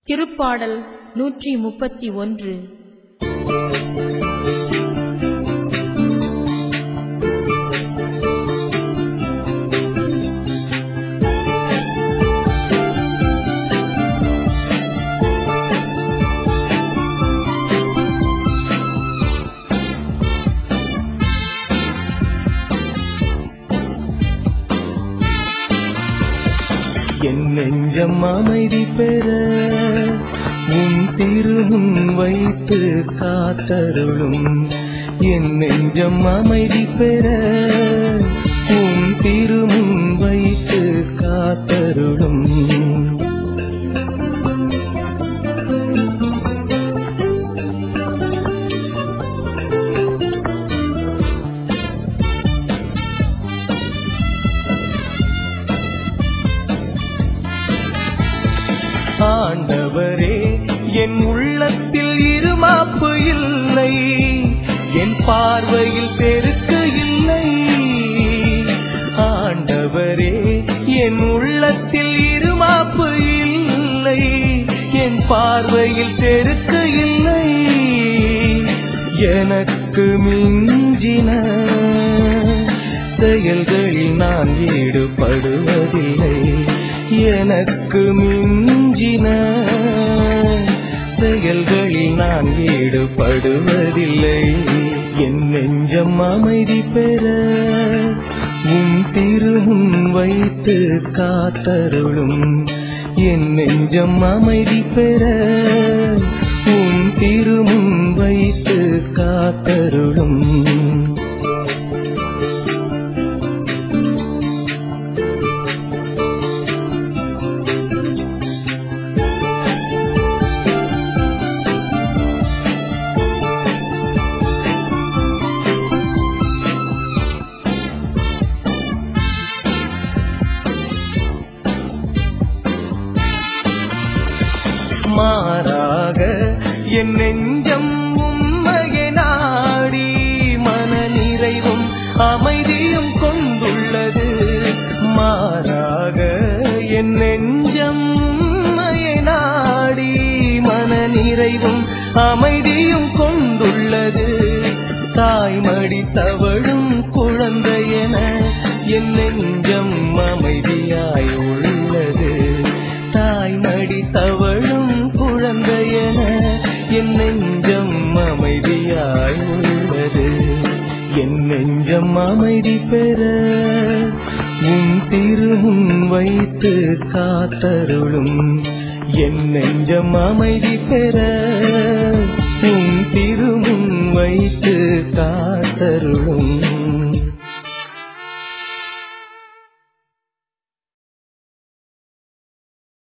திருப்பாடல் நூற்றி முப்பத்தி ஒன்று என் நெஞ்சம் அமைதி பெற உன் திருமுன் வைத்து காத்தருளும் என் நெஞ்சம் அமைதி பெற உன் திருமுன் வைத்து காத்தருளும் ஆண்டவரே என் உள்ளத்தில் இருமாப்பு இல்லை என் பார்வையில் பெருக்கு இல்லை ஆண்டவரே என் உள்ளத்தில் இருமாப்பு இல்லை என் பார்வையில் பெருக்கு இல்லை எனக்கு மிஞ்சின செயல்களில் நான் ஈடுபடுவதில்லை எனக்கு மிஞ்சின செயல்களில் நான் ஈடுபடுவதில்லை என் நெஞ்சம் அமைதி பெற உன் திருமுன் வைத்து காத்தருளும் என் நெஞ்சம் அமைதி பெற உன் திருமுன் வைத்து காத்தருளும் மாறாக என் நெஞ்சம் உம்மையை நாடி மன நிறைவும் அமைதியும் கொண்டுள்ளது மாறாக என் நெஞ்சம் உம்மையை நாடி மன நிறைவும் அமைதியும் கொண்டுள்ளது தாய்மடி தவழும் குழந்தையென என் நெஞ்சம் அமைதியாய் உள்ளது தாய்மடி தவழும் குழந்தையென என் நெஞ்சம் அமைதியாய் உள்ளது என் நெஞ்சம் அமைதி பெற உன் திருமுன் வைத்து காத்தருளும் என் நெஞ்சம் அமைதி பெற உன் திருமுன் வைத்து காத்தருளும்